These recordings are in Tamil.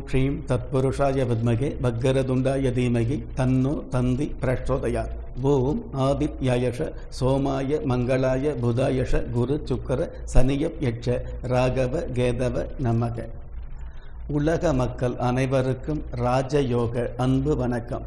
க்ஷீம் தத்புருஷாய வித்மகே பக்கரதுண்டாய தீமகி தன்னோ தந்தி பிரச்சோதயா ஓம் ஆதித்யாயஷ சோமாய மங்களாய புதாயஷ குரு சுக்கர சனியப் யட்ச ராகவ கேதவ நமக உலக மக்கள் அனைவருக்கும் ராஜயோக அன்பு வணக்கம்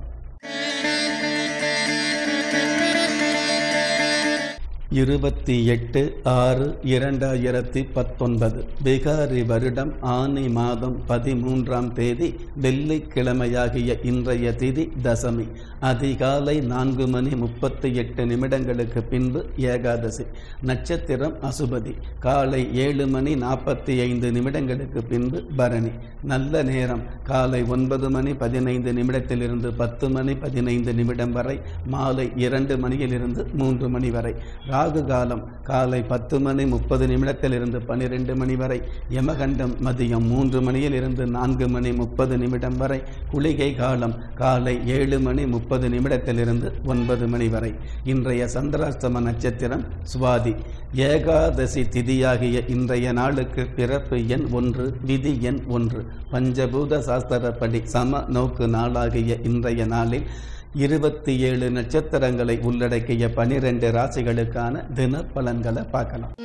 இருபத்தி எட்டு ஆறு இரண்டாயிரத்தி பத்தொன்பது பிகாரி வருடம் ஆனி மாதம் பதிமூன்றாம் தேதி வெள்ளிக்கிழமையாகிய இன்றைய திதி தசமி அதிகாலை நான்கு மணி முப்பத்தி எட்டு நிமிடங்களுக்கு பின்பு ஏகாதசி நட்சத்திரம் அசுபதி காலை ஏழு மணி நாற்பத்தி ஐந்து நிமிடங்களுக்கு பின்பு பரணி நல்ல நேரம் காலை ஒன்பது மணி பதினைந்து நிமிடத்திலிருந்து பத்து மணி பதினைந்து நிமிடம் வரை மாலை இரண்டு மணியிலிருந்து மூன்று மணி வரை ராகு காலம் காலை பத்து மணி முப்பது நிமிடத்திலிருந்து பன்னிரெண்டு மணி வரை யமகண்டம் மதியம் மூன்று மணியில் இருந்து நான்கு மணி முப்பது நிமிடம் வரை குளிகை காலம் காலை ஏழு மணி முப்பது நிமிடத்திலிருந்து ஒன்பது மணி வரை இன்றைய சந்திராஷ்டம நட்சத்திரம் சுவாதி ஏகாதசி திதியாகிய இன்றைய நாளுக்கு பிறப்பு எண் ஒன்று விதி எண் ஒன்று பஞ்சபூத சாஸ்திரப்படி சம நோக்கு நாளாகிய இன்றைய நாளில் இருபத்தி ஏழு நட்சத்திரங்களை உள்ளடக்கிய பனிரெண்டு ராசிகளுக்கான தின பலன்களை பார்க்கலாம்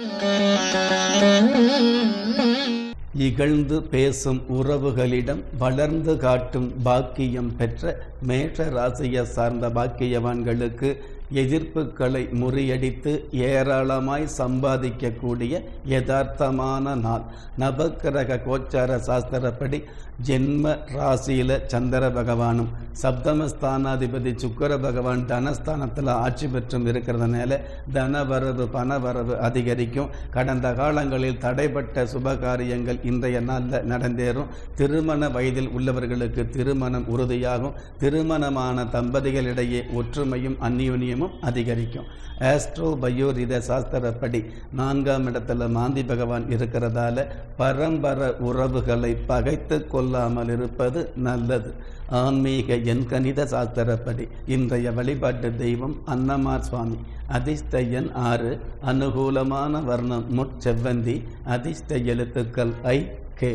இகழ்ந்து பேசும் உறவுகளிடம் வளர்ந்து காட்டும் பாக்கியம் பெற்ற மேஷ ராசியை சார்ந்த பாக்கியவான்களுக்கு எதிர்ப்புகளை முறியடித்து ஏராளமாய் சம்பாதிக்கக்கூடிய யதார்த்தமான நாள் நவக்கிரக கோச்சார சாஸ்திரப்படி ஜென்ம ராசியில சந்திர பகவானும் சப்தமஸ்தானாதிபதி சுக்கர பகவான் தனஸ்தானத்தில் ஆட்சி பெற்றும் இருக்கிறதுனால தனவரவு பணவரவு அதிகரிக்கும் கடந்த காலங்களில் தடைப்பட்ட சுபகாரியங்கள் இன்றைய நாளில் நடந்தேறும் திருமண வயதில் உள்ளவர்களுக்கு திருமணம் உறுதியாகும் திருமணமான தம்பதிகளிடையே ஒற்றுமையும் அந்யோன்யமும் அதிகரிக்கும் ஆஸ்ட்ரோ பயோரித சாஸ்திரப்படி நான்காம் இடத்துல மாந்தி பகவான் இருக்கிறதால பரம்பர உறவுகளை பகைத்து கொள்ளாமல் இருப்பது நல்லது ஆன்மீக என் கணித சாஸ்திரப்படி இன்றைய வழிபாட்டு தெய்வம் அன்னமார் சுவாமி அதிர்ஷ்ட எண் ஆறு அனுகூலமான வர்ணம் முட்செவ்வந்தி அதிர்ஷ்ட எழுத்துக்கள் ஐ கே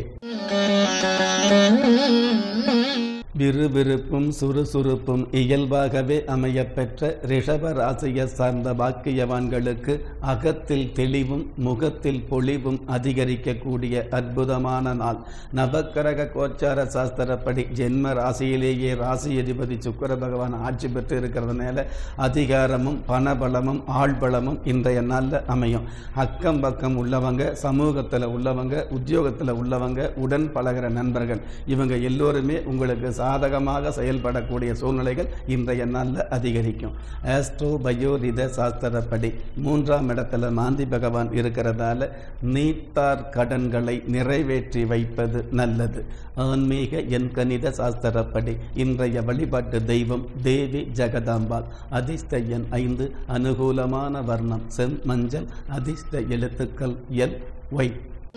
விறுவிறுப்பும் சுறுசுறுப்பும் இயல்பாகவே அமையப்பெற்ற ரிஷப ராசியை சார்ந்த பாக்கியவான்களுக்கு அகத்தில் தெளிவும் முகத்தில் பொலிவும் அதிகரிக்கக்கூடிய அற்புதமான நாள் நவக்கிரக கோச்சார சாஸ்திரப்படி ஜென்ம ராசியிலேயே ராசி அதிபதி சுக்கர பகவான் ஆட்சி பெற்று இருக்கிறதுனால அதிகாரமும் பணபலமும் ஆள்பலமும் இன்றைய நாளில் அமையும் அக்கம் பக்கம் உள்ளவங்க சமூகத்தில் உள்ளவங்க உத்தியோகத்தில் உள்ளவங்க உடன் பழகிற நண்பர்கள் இவங்க எல்லோருமே உங்களுக்கு சாதகமாக செயல்படக்கூடிய சூழ்நிலைகள் இன்றைய நாளில் அதிகரிக்கும் ஆஸ்ட்ரோ பயோரித சாஸ்திரப்படி மூன்றாம் இடத்துல மாந்தி பகவான் இருக்கிறதால நீத்தார் கடன்களை நிறைவேற்றி வைப்பது நல்லது ஆன்மீக என் கணித சாஸ்திரப்படி இன்றைய வழிபாட்டு தெய்வம் தேவி ஜெகதாம்பாள் அதிர்ஷ்ட எண் ஐந்து அனுகூலமான வர்ணம் செம் மஞ்சள் அதிர்ஷ்ட எழுத்துக்கள் எல் ஒய்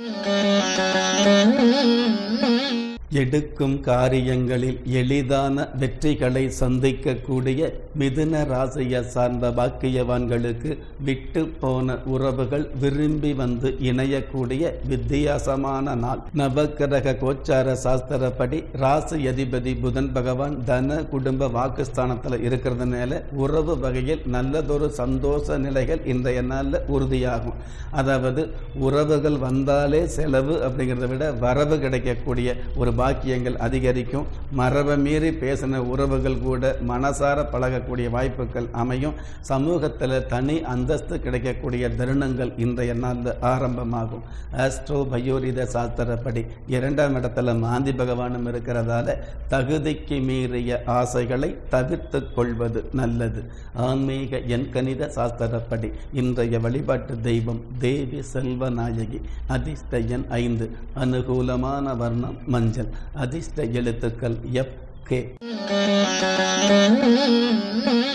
எடுக்கும் காரியங்களில் எளிதான வெற்றிகளை சந்திக்கக்கூடிய மிதுன ராசியை சார்ந்த பாக்கியவான்களுக்கு விட்டு போன உறவுகள் விரும்பி வந்து இணையக்கூடிய வித்தியாசமான நாள் நவக்கிரக கோச்சார சாஸ்திரப்படி ராசி அதிபதி புதன் பகவான் தன குடும்ப வாக்குஸ்தானத்தில் இருக்கிறதுனால உறவு வகையில் நல்லதொரு சந்தோஷ நிலைகள் இன்றைய நாளில் உறுதியாகும் அதாவது உறவுகள் வந்தாலே செலவு அப்படிங்கிறத விட வரவு கிடைக்கக்கூடிய ஒரு பாக்கியங்கள் அதிகரிக்கும் மரபை மீறி பேசின உறவுகள் கூட மனசார பழகக்கூடிய வாய்ப்புகள் அமையும் சமூகத்தில் தனி அந்தஸ்து கிடைக்கக்கூடிய தருணங்கள் இன்றைய நாளில் ஆரம்பமாகும் ஆஸ்ட்ரோ பயோரித சாஸ்திரப்படி இரண்டாம் இடத்துல மாந்தி பகவானும் இருக்கிறதால தகுதிக்கு மீறிய ஆசைகளை தவிர்த்து கொள்வது நல்லது ஆன்மீக என் கணித சாஸ்திரப்படி இன்றைய வழிபாட்டு தெய்வம் தேவி செல்வநாயகி அதிர்ஷ்ட எண் ஐந்து அனுகூலமான வர்ணம் மஞ்சள் அதிர்ஷ்ட எழுத்துக்கள் எஃப் கே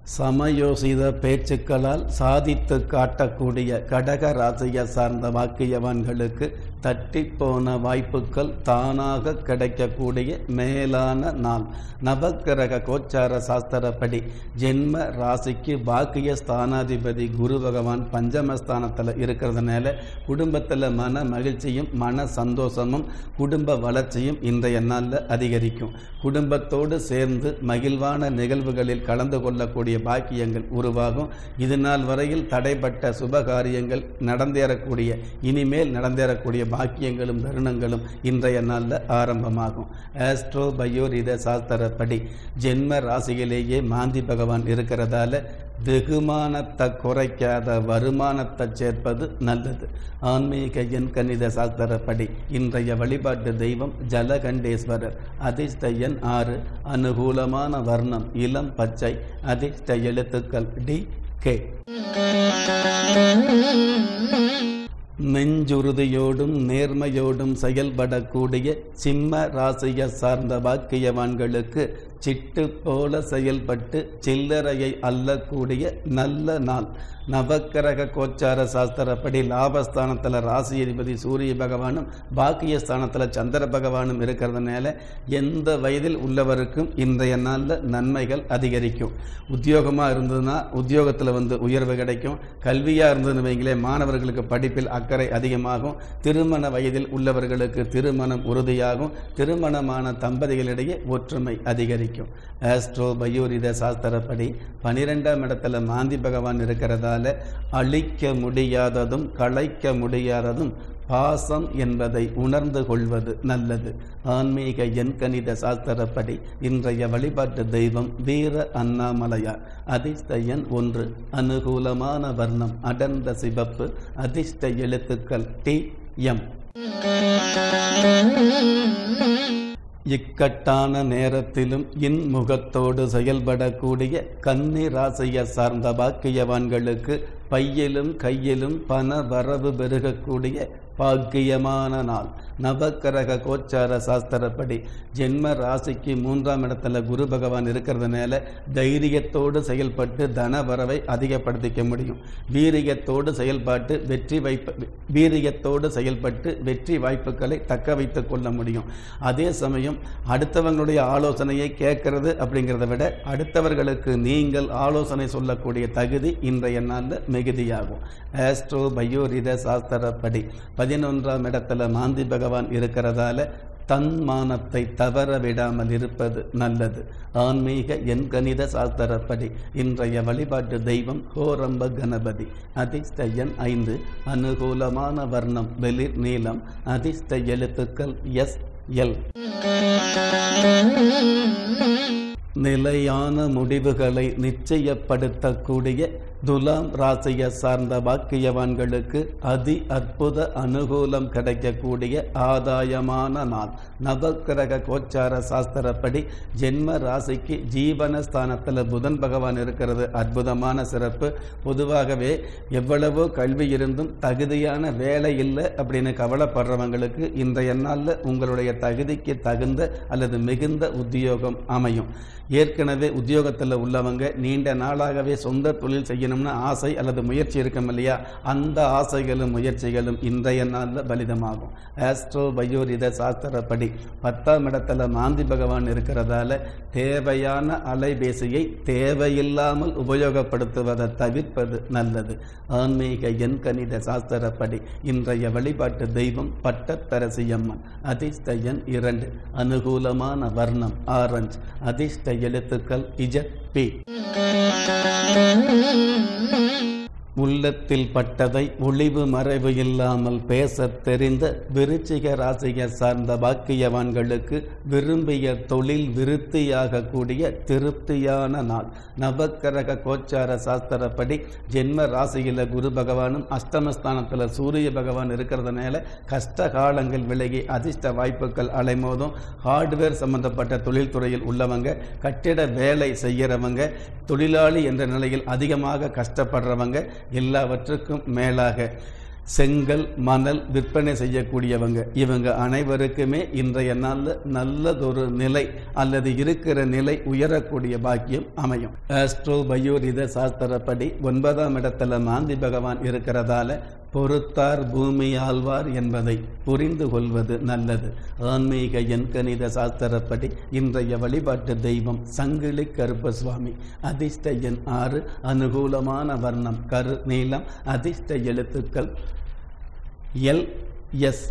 சமயோசித பேச்சுக்களால் சாதித்து காட்டக்கூடிய கடக ராசியை சார்ந்த வாக்கியவான்களுக்கு தட்டிப்போன வாய்ப்புகள் தானாக கிடைக்கக்கூடிய மேலான நாள் நவக்கிரக கோச்சார சாஸ்திரப்படி ஜென்ம ராசிக்கு பாக்கிய ஸ்தானாதிபதி குரு பகவான் பஞ்சமஸ்தானத்தில் இருக்கிறதுனால குடும்பத்தில் மன மகிழ்ச்சியும் மன சந்தோஷமும் குடும்ப வளர்ச்சியும் இன்றைய நாளில் அதிகரிக்கும் குடும்பத்தோடு சேர்ந்து மகிழ்வான நிகழ்வுகளில் கலந்து கொள்ளக்கூடிய பாக்கியங்கள் உருவாகும் இது நாள் வரையில் தடைப்பட்ட சுபகாரியங்கள் நடந்தேறக்கூடிய இனிமேல் நடந்தேறக்கூடிய பாக்கியங்களும் தருணங்களும் இன்றைய நாளில் ஆரம்பமாகும் ஆஸ்ட்ரோ பயோரித சாஸ்திரப்படி ஜென்ம ராசியிலேயே மாந்தி பகவான் இருக்கிறதால வெகுமானத்தை குறைக்காத வருமானத்தை சேர்ப்பது நல்லது ஆன்மீக எண் கணித சாஸ்திரப்படி இன்றைய வழிபாட்டு தெய்வம் ஜலகண்டேஸ்வரர் அதிர்ஷ்ட எண் ஆறு அனுகூலமான வர்ணம் இளம் பச்சை அதிர்ஷ்ட எழுத்துக்கள் டி கே நெஞ்சுறுதியோடும் நேர்மையோடும் செயல்படக்கூடிய சிம்ம ராசியை சார்ந்த வாக்கியவான்களுக்கு சிட்டு போல செயல்பட்டு சில்லறையை அள்ளக்கூடிய நல்ல நாள் நவக்கிரக கோச்சார சாஸ்திரப்படி லாபஸ்தானத்தில் ராசி அதிபதி சூரிய பகவானும் பாக்கியஸ்தானத்தில் சந்திர பகவானும் இருக்கிறதுனால எந்த வயதில் உள்ளவருக்கும் இன்றைய நாளில் நன்மைகள் அதிகரிக்கும் உத்தியோகமாக இருந்ததுன்னா உத்தியோகத்தில் வந்து உயர்வு கிடைக்கும் கல்வியாக இருந்ததுன்னு வைங்களே மாணவர்களுக்கு படிப்பில் அக்கறை அதிகமாகும் திருமண வயதில் உள்ளவர்களுக்கு திருமணம் உறுதியாகும் திருமணமான தம்பதிகளிடையே ஒற்றுமை அதிகரிக்கும் ஆஸ்ட்ரோ பயோரித சாஸ்திரப்படி பனிரெண்டாம் இடத்துல மாந்தி பகவான் இருக்கிறதால அழிக்க முடியாததும் களைக்க முடியாததும் பாசம் என்பதை உணர்ந்து கொள்வது நல்லது ஆன்மீக எண்கணித சாஸ்திரப்படி இன்றைய வழிபாட்டு தெய்வம் வீர அண்ணாமலையார் அதிர்ஷ்ட எண் ஒன்று அனுகூலமான வர்ணம் அடர்ந்த சிவப்பு அதிர்ஷ்ட எழுத்துக்கள் டி எம் இக்கட்டான நேரத்திலும் இன்முகத்தோடு செயல்படக்கூடிய கன்னி ராசியை சார்ந்த பாக்கியவான்களுக்கு பையிலும் கையிலும் பண வரவு பெருகக்கூடிய பாக்கியமான நாள் நவக்கிரக கோச்சார சாஸ்திரப்படி ஜென்ம ராசிக்கு மூன்றாம் இடத்துல குரு பகவான் இருக்கிறதுனால தைரியத்தோடு செயல்பட்டு தன வரவை அதிகப்படுத்திக்க முடியும் வீரியத்தோடு செயல்பாட்டு வெற்றி வாய்ப்பு வீரியத்தோடு செயல்பட்டு வெற்றி வாய்ப்புகளை தக்க வைத்துக் கொள்ள முடியும் அதே சமயம் அடுத்தவங்களுடைய ஆலோசனையை கேட்கறது அப்படிங்கிறத விட அடுத்தவர்களுக்கு நீங்கள் ஆலோசனை சொல்லக்கூடிய தகுதி இன்றைய நாளில் மிகுதியாகும் ஆஸ்ட்ரோ பயோரித சாஸ்திரப்படி பதினொன்றாம் இடத்துல மாந்தி பகவான் இருக்கிறதால தன்மானத்தை தவற விடாமல் இருப்பது நல்லது ஆன்மீக எண்கணித சாஸ்திரப்படி இன்றைய வழிபாட்டு தெய்வம் ஹோரம்ப கணபதி அதிர்ஷ்ட எண் ஐந்து அனுகூலமான வர்ணம் வெளிர் நீளம் அதிர்ஷ்ட எழுத்துக்கள் எஸ் எல் நிலையான முடிவுகளை நிச்சயப்படுத்தக்கூடிய துலாம் ராசியை சார்ந்த வாக்கியவான்களுக்கு அதி அற்புத அனுகூலம் கிடைக்கக்கூடிய ஆதாயமான நாள் நவக்கிரக கோச்சார சாஸ்திரப்படி ஜென்ம ராசிக்கு ஜீவனஸ்தானத்தில் புதன் பகவான் இருக்கிறது அற்புதமான சிறப்பு பொதுவாகவே எவ்வளவோ கல்வி இருந்தும் தகுதியான வேலை இல்லை அப்படின்னு கவலைப்படுறவங்களுக்கு இன்றைய நாளில் உங்களுடைய தகுதிக்கு தகுந்த அல்லது மிகுந்த உத்தியோகம் அமையும் ஏற்கனவே உத்தியோகத்தில் உள்ளவங்க நீண்ட நாளாகவே சொந்த தொழில் செய்யணும்னு ஆசை அல்லது முயற்சி இருக்கும் இல்லையா அந்த ஆசைகளும் முயற்சிகளும் இன்றைய நாளில் பலிதமாகும் ஆஸ்ட்ரோ பயோரித சாஸ்திரப்படி பத்தாம் இடத்துல மாந்தி பகவான் இருக்கிறதால தேவையான அலைபேசியை தேவையில்லாமல் உபயோகப்படுத்துவதை தவிர்ப்பது நல்லது ஆன்மீக எண்கணித சாஸ்திரப்படி இன்றைய வழிபாட்டு தெய்வம் பட்டத்தரசியம்மன் அதிர்ஷ்ட எண் இரண்டு அனுகூலமான வர்ணம் ஆரஞ்சு அதிர்ஷ்ட எழுத்துக்கள் இஜ பி உள்ளத்தில் பட்டதை ஒளிவு மறைவு இல்லாமல் பேசத் தெரிந்த விருச்சிக ராசியை சார்ந்த பாக்கியவான்களுக்கு விரும்பிய தொழில் விருத்தியாகக்கூடிய திருப்தியான நாள் நவக்கிரக கோச்சார சாஸ்திரப்படி ஜென்ம ராசியில் குரு பகவானும் அஷ்டமஸ்தானத்தில் சூரிய பகவான் இருக்கிறதுனால கஷ்ட காலங்கள் விலகி அதிர்ஷ்ட வாய்ப்புகள் அலைமோதும் ஹார்ட்வேர் சம்பந்தப்பட்ட தொழில்துறையில் உள்ளவங்க கட்டிட வேலை செய்கிறவங்க தொழிலாளி என்ற நிலையில் அதிகமாக கஷ்டப்படுறவங்க எல்லாவற்றுக்கும் மேலாக செங்கல் மணல் விற்பனை செய்யக்கூடியவங்க இவங்க அனைவருக்குமே இன்றைய நாளில் நல்லதொரு நிலை அல்லது இருக்கிற நிலை உயரக்கூடிய பாக்கியம் அமையும் ஆஸ்ட்ரோ பயோரித சாஸ்திரப்படி ஒன்பதாம் இடத்துல மாந்தி பகவான் இருக்கிறதால பொறுத்தார் பூமி ஆழ்வார் என்பதை புரிந்து கொள்வது நல்லது ஆன்மீக எண்கணித சாஸ்திரப்படி இன்றைய வழிபாட்டு தெய்வம் சங்கிலி கருப்பசுவாமி அதிர்ஷ்ட எண் ஆறு அனுகூலமான வர்ணம் கரு நீளம் அதிர்ஷ்ட எழுத்துக்கள் எல் எஸ்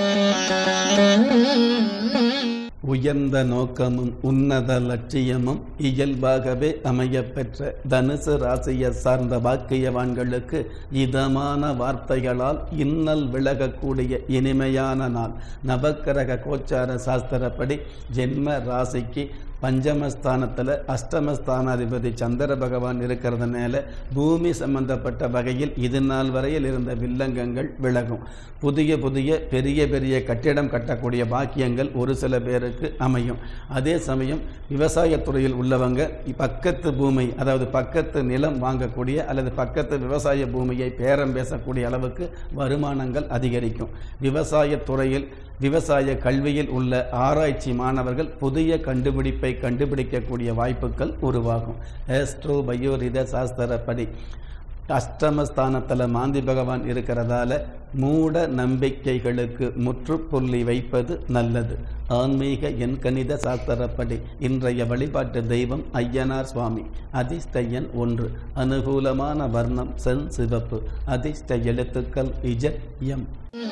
உயர்ந்த நோக்கமும் உன்னத லட்சியமும் இயல்பாகவே அமையப்பெற்ற தனுசு ராசியை சார்ந்த வாக்கியவான்களுக்கு இதமான வார்த்தைகளால் இன்னல் விலகக்கூடிய இனிமையான நாள் நவக்கிரக கோச்சார சாஸ்திரப்படி ஜென்ம ராசிக்கு பஞ்சமஸ்தானத்தில் அஷ்டமஸ்தானாதிபதி சந்திர பகவான் இருக்கிறதுனால பூமி சம்பந்தப்பட்ட வகையில் இது நாள் வரையில் இருந்த வில்லங்கங்கள் விலகும் புதிய புதிய பெரிய பெரிய கட்டிடம் கட்டக்கூடிய பாக்கியங்கள் ஒரு சில பேருக்கு அமையும் அதே சமயம் விவசாயத்துறையில் உள்ளவங்க பக்கத்து பூமி அதாவது பக்கத்து நிலம் வாங்கக்கூடிய அல்லது பக்கத்து விவசாய பூமியை பேரம் பேசக்கூடிய அளவுக்கு வருமானங்கள் அதிகரிக்கும் விவசாயத்துறையில் விவசாய கல்வியில் உள்ள ஆராய்ச்சி மாணவர்கள் புதிய கண்டுபிடிப்பை கண்டுபிடிக்கக்கூடிய வாய்ப்புகள் உருவாகும் ஏஸ்ட்ரோ பயோரித சாஸ்திரப்படி அஷ்டமஸ்தானத்தில் மாந்தி பகவான் இருக்கிறதால மூட நம்பிக்கைகளுக்கு முற்றுப்புள்ளி வைப்பது நல்லது ஆன்மீக எண்கணித சாஸ்திரப்படி இன்றைய வழிபாட்டு தெய்வம் ஐயனார் சுவாமி அதிர்ஷ்ட எண் ஒன்று அனுகூலமான வர்ணம் செல் சிவப்பு அதிர்ஷ்ட எழுத்துக்கள் இஜட் எம்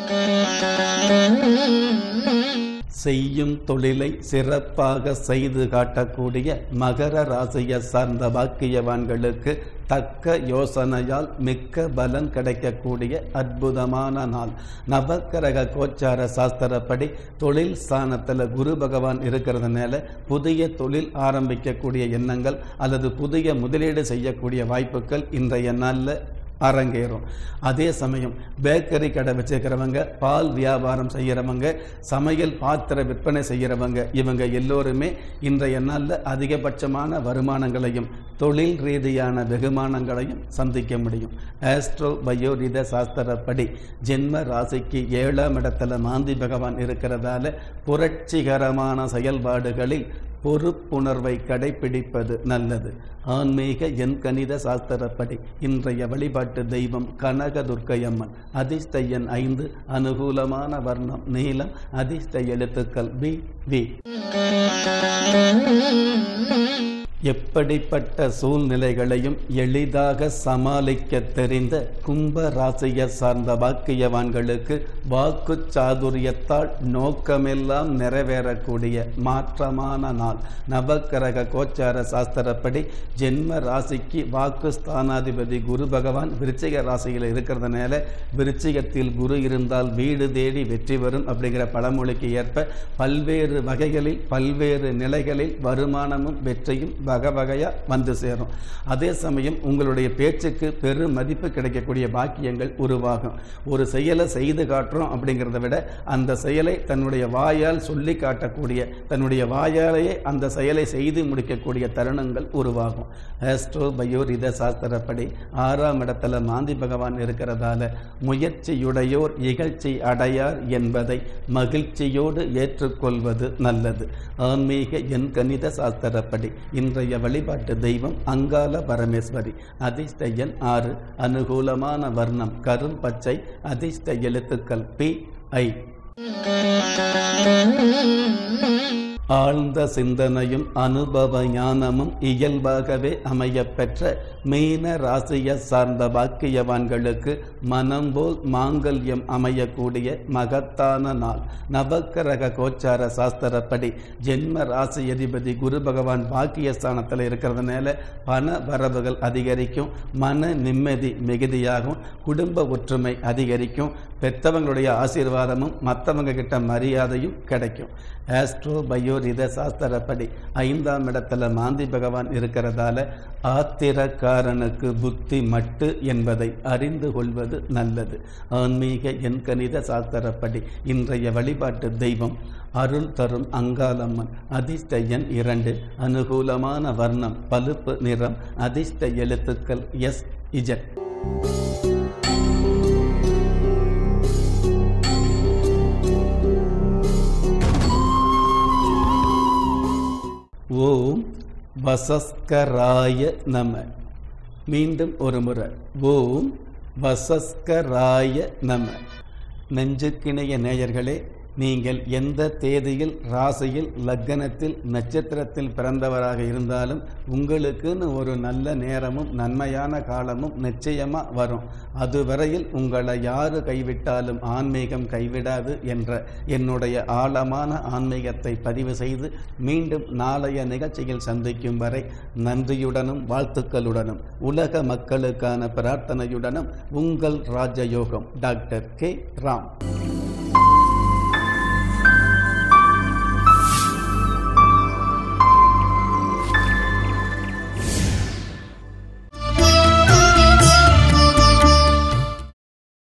செய்யும் தொழிலை சிறப்பாக செய்து காட்டக்கூடிய மகர ராசியை சார்ந்த வாக்கியவான்களுக்கு தக்க யோசனையால் மிக்க பலன் கிடைக்கக்கூடிய அற்புதமான நாள் நவக்கிரக கோச்சார சாஸ்திரப்படி தொழில் ஸ்தானத்தில் குரு பகவான் இருக்கிறதுனால புதிய தொழில் ஆரம்பிக்கக்கூடிய எண்ணங்கள் அல்லது புதிய முதலீடு செய்யக்கூடிய வாய்ப்புகள் இன்றைய நாளில் அரங்கேறும் அதே சமயம் பேக்கரி கடை வச்சுருக்கிறவங்க பால் வியாபாரம் செய்கிறவங்க சமையல் பாத்திர விற்பனை செய்கிறவங்க இவங்க எல்லோருமே இன்றைய நாளில் அதிகபட்சமான வருமானங்களையும் தொழில் ரீதியான வெகுமானங்களையும் சந்திக்க முடியும் ஆஸ்ட்ரோ பயோரித சாஸ்திரப்படி ஜென்ம ராசிக்கு ஏழாம் இடத்துல மாந்தி பகவான் இருக்கிறதால புரட்சிகரமான செயல்பாடுகளில் பொறுப்புணர்வை கடைபிடிப்பது நல்லது ஆன்மீக எண் கணித சாஸ்திரப்படி இன்றைய வழிபாட்டு தெய்வம் கனக துர்க்கையம்மன் அதிர்ஷ்ட எண் ஐந்து அனுகூலமான வர்ணம் நீளம் அதிர்ஷ்ட எழுத்துக்கள் பி வி எப்படிப்பட்ட சூழ்நிலைகளையும் எளிதாக சமாளிக்க தெரிந்த கும்ப ராசியை சார்ந்த வாக்கியவான்களுக்கு வாக்கு சாதுரியத்தால் நோக்கமெல்லாம் நிறைவேறக்கூடிய மாற்றமான நாள் நவக்கிரக கோச்சார சாஸ்திரப்படி ஜென்ம ராசிக்கு வாக்கு ஸ்தானாதிபதி குரு பகவான் விருச்சிக ராசியில் இருக்கிறதுனால விருச்சிகத்தில் குரு இருந்தால் வீடு தேடி வெற்றி வரும் அப்படிங்கிற பழமொழிக்கு ஏற்ப பல்வேறு வகைகளில் பல்வேறு நிலைகளில் வருமானமும் வெற்றியும் வகை வகையாக வந்து சேரும் அதே சமயம் உங்களுடைய பேச்சுக்கு பெரு மதிப்பு கிடைக்கக்கூடிய பாக்கியங்கள் உருவாகும் ஒரு செயலை செய்து காட்டுறோம் அப்படிங்கிறத விட அந்த செயலை தன்னுடைய வாயால் சொல்லி காட்டக்கூடிய தன்னுடைய வாயாலேயே அந்த செயலை செய்து முடிக்கக்கூடிய தருணங்கள் உருவாகும் ஆஸ்ட்ரோ பயோரித சாஸ்திரப்படி ஆறாம் இடத்துல மாந்தி பகவான் இருக்கிறதால முயற்சியுடையோர் இகழ்ச்சி அடையார் என்பதை மகிழ்ச்சியோடு ஏற்றுக்கொள்வது நல்லது ஆன்மீக எண் கணித சாஸ்திரப்படி இன்றைய வழிபாட்டு தெய்வம் அங்கால பரமேஸ்வரி அதிர்ஷ்ட எண் ஆறு அனுகூலமான வர்ணம் கரும் பச்சை அதிர்ஷ்ட எழுத்துக்கள் பி ஐ ஆழ்ந்த சிந்தனையும் அனுபவ ஞானமும் இயல்பாகவே அமையப்பெற்ற மீன ராசியை சார்ந்த வாக்கியவான்களுக்கு மனம் போல் மாங்கல்யம் அமையக்கூடிய மகத்தான நாள் நவக்கிரக கோச்சார சாஸ்திரப்படி ஜென்ம ராசி அதிபதி குரு பகவான் பாக்கியஸ்தானத்தில் இருக்கிறதுனால பண வரவுகள் அதிகரிக்கும் மன நிம்மதி மிகுதியாகும் குடும்ப ஒற்றுமை அதிகரிக்கும் பெற்றவங்களுடைய ஆசீர்வாதமும் மற்றவங்க கிட்ட மரியாதையும் கிடைக்கும் ஆஸ்ட்ரோ பயோரித சாஸ்திரப்படி ஐந்தாம் இடத்துல மாந்தி பகவான் இருக்கிறதால ஆத்திரக்காரனுக்கு புத்தி மட்டு என்பதை அறிந்து கொள்வது நல்லது ஆன்மீக எண்கணித சாஸ்திரப்படி இன்றைய வழிபாட்டு தெய்வம் அருள் தரும் அங்காளம்மன் அதிர்ஷ்ட எண் இரண்டு அனுகூலமான வர்ணம் பழுப்பு நிறம் அதிர்ஷ்ட எழுத்துக்கள் எஸ் இஜட் ஓம் வசஸ்கராய நம மீண்டும் ஒரு முறை ஓம் வசஸ்கராய நம நெஞ்சுக்கிணைய நேயர்களே நீங்கள் எந்த தேதியில் ராசியில் லக்கணத்தில் நட்சத்திரத்தில் பிறந்தவராக இருந்தாலும் உங்களுக்குன்னு ஒரு நல்ல நேரமும் நன்மையான காலமும் நிச்சயமாக வரும் அதுவரையில் உங்களை யாரு கைவிட்டாலும் ஆன்மீகம் கைவிடாது என்ற என்னுடைய ஆழமான ஆன்மீகத்தை பதிவு செய்து மீண்டும் நாளைய நிகழ்ச்சியில் சந்திக்கும் வரை நன்றியுடனும் வாழ்த்துக்களுடனும் உலக மக்களுக்கான பிரார்த்தனையுடனும் உங்கள் ராஜயோகம் டாக்டர் கே ராம்